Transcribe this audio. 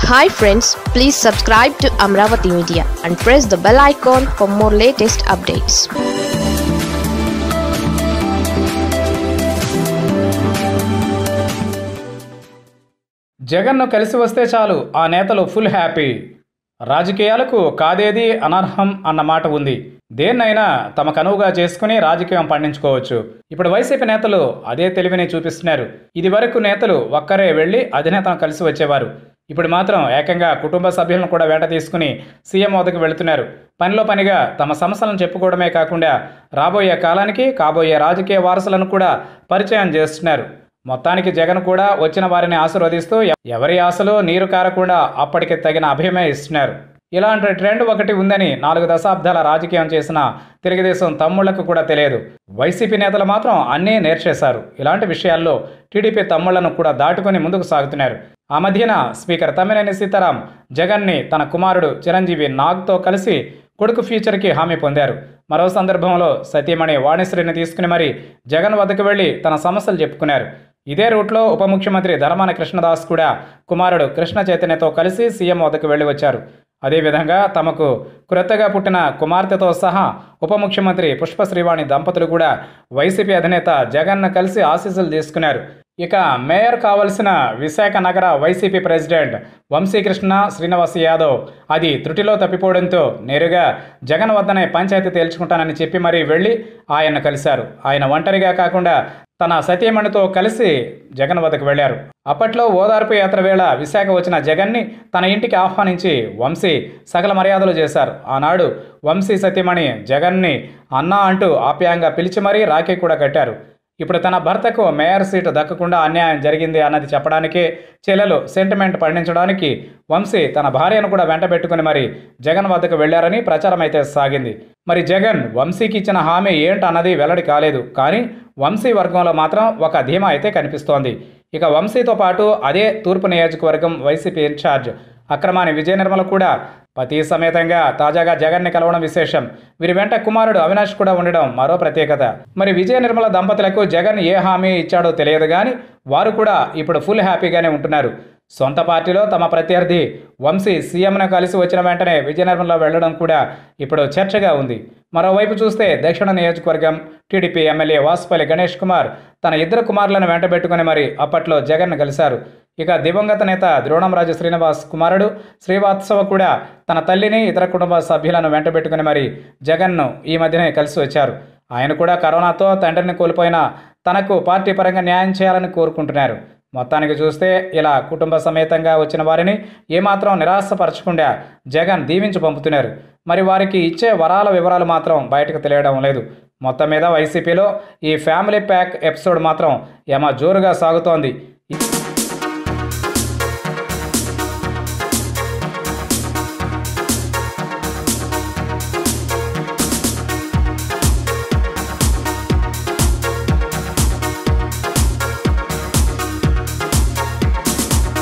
hi friends please subscribe to Amaravati media and press the bell icon for more latest updates జగన్ను కలిసి వస్తే చాలు ఆ నేతలు ఫుల్ హ్యాపీ రాజకీయాలకు కాదేది అనర్హం అన్న మాట ఉంది దేన్నైనా తమకు అనువుగా చేసుకుని రాజకీయం పండించుకోవచ్చు ఇప్పుడు వైసీపీ నేతలు అదే తెలివిని చూపిస్తున్నారు ఇది వరకు నేతలు ఒక్కరే వెళ్ళి అధినేతను కలిసి వచ్చేవారు ఇప్పుడు మాత్రం ఏకంగా కుటుంబ సభ్యులను కూడా వెంట తీసుకుని సీఎం వద్దకు వెళుతున్నారు పనిలో పనిగా తమ సమస్యలను చెప్పుకోవడమే కాకుండా రాబోయే కాలానికి కాబోయే రాజకీయ వారసులను కూడా పరిచయం చేస్తున్నారు మొత్తానికి జగన్ కూడా వచ్చిన వారిని ఆశీర్వదిస్తూ ఎవరి ఆశలు నీరు కారకుండా అప్పటికి తగిన అభయమే ఇస్తున్నారు ఇలాంటి ట్రెండ్ ఒకటి ఉందని నాలుగు దశాబ్దాల రాజకీయం చేసిన తెలుగుదేశం తమ్ముళ్లకు కూడా తెలియదు వైసీపీ నేతలు మాత్రం అన్నీ నేర్చేశారు ఇలాంటి విషయాల్లో టీడీపీ తమ్ముళ్లను కూడా దాటుకుని ముందుకు సాగుతున్నారు ఆ మధ్యన స్పీకర్ తమ్మినేని సీతారాం జగన్ని తన కుమారుడు చిరంజీవి నాగ్తో కలిసి కొడుకు ఫ్యూచర్కి హామీ పొందారు మరో సందర్భంలో సతీమణి వాణిశ్రీని తీసుకుని మరి జగన్ వద్దకు వెళ్లి తన సమస్యలు చెప్పుకున్నారు ఇదే రూట్లో ఉప ముఖ్యమంత్రి ధర్మాన కృష్ణదాస్ కూడా కుమారుడు కృష్ణ చైతన్యతో కలిసి సీఎం వద్దకు వెళ్లి వచ్చారు అదేవిధంగా తమకు క్రొత్తగా పుట్టిన కుమార్తెతో సహా ఉప ముఖ్యమంత్రి పుష్పశ్రీవాణి దంపతులు కూడా వైసీపీ అధినేత జగన్ను కలిసి ఆశీస్సులు తీసుకున్నారు ఇక మేయర్ కావలసిన విశాఖ నగర వైసీపీ ప్రెసిడెంట్ వంశీకృష్ణ శ్రీనివాస్ యాదవ్ అది త్రుటిలో తప్పిపోవడంతో నేరుగా జగన్ వద్దనే పంచాయతీ తేల్చుకుంటానని చెప్పి మరీ వెళ్ళి ఆయన కలిశారు ఆయన ఒంటరిగా కాకుండా తన సతీమణితో కలిసి జగన్ వద్దకు వెళ్లారు అప్పట్లో ఓదార్పు యాత్ర వేళ విశాఖ వచ్చిన జగన్ని తన ఇంటికి ఆహ్వానించి వంశీ సకల మర్యాదలు చేశారు ఆనాడు వంశీ సతీమణి జగన్ని అన్నా అంటూ ఆప్యాయంగా పిలిచి మరీ రాఖీ కూడా కట్టారు ఇప్పుడు తన భర్తకు మేయర్ సీటు దక్కకుండా అన్యాయం జరిగింది అన్నది చెప్పడానికే చెల్లెలు సెంటిమెంట్ పండించడానికి వంశీ తన భార్యను కూడా వెంటబెట్టుకుని మరి జగన్ వద్దకు వెళ్లారని ప్రచారం అయితే సాగింది మరి జగన్ వంశీకి ఇచ్చిన హామీ ఏంటన్నది వెల్లడి కాలేదు కానీ వంశీ వర్గంలో మాత్రం ఒక ధీమా అయితే కనిపిస్తోంది ఇక వంశీతో పాటు అదే తూర్పు నియోజకవర్గం వైసీపీ ఇన్ఛార్జ్ అక్రమాని విజయ నిర్మల కూడా పతి సమేతంగా తాజాగా జగన్ని కలవడం విశేషం వీరి వెంట కుమారుడు అవినాష్ కూడా ఉండడం మరో ప్రత్యేకత మరి విజయ నిర్మల దంపతులకు జగన్ ఏ హామీ ఇచ్చాడో తెలియదు కానీ వారు కూడా ఇప్పుడు ఫుల్ హ్యాపీగానే ఉంటున్నారు సొంత పార్టీలో తమ ప్రత్యర్థి వంశీ సీఎంను కలిసి వచ్చిన వెంటనే విజయనగరంలో వెళ్లడం కూడా ఇప్పుడు చర్చగా ఉంది మరోవైపు చూస్తే దక్షిణ నియోజకవర్గం టీడీపీ ఎమ్మెల్యే వాసుపల్లి గణేష్ కుమార్ తన ఇద్దరు కుమారులను వెంటబెట్టుకుని మరి అప్పట్లో జగన్ కలిశారు ఇక దివంగత నేత ద్రోణంరాజు శ్రీనివాస్ కుమారుడు శ్రీవాత్సవ కూడా తన తల్లిని ఇతర కుటుంబ సభ్యులను వెంటబెట్టుకుని మరి జగన్ను ఈ మధ్యనే కలిసి వచ్చారు ఆయన కూడా కరోనాతో తండ్రిని కోల్పోయిన తనకు పార్టీ పరంగా న్యాయం చేయాలని కోరుకుంటున్నారు మొత్తానికి చూస్తే ఇలా కుటుంబ సమేతంగా వచ్చిన వారిని ఏమాత్రం నిరాశపరచకుండా జగన్ దీవించి పంపుతున్నారు మరి వారికి ఇచ్చే వరాల వివరాలు మాత్రం బయటకు తెలియడం లేదు మొత్తం మీద వైసీపీలో ఈ ఫ్యామిలీ ప్యాక్ ఎపిసోడ్ మాత్రం ఏమో జోరుగా సాగుతోంది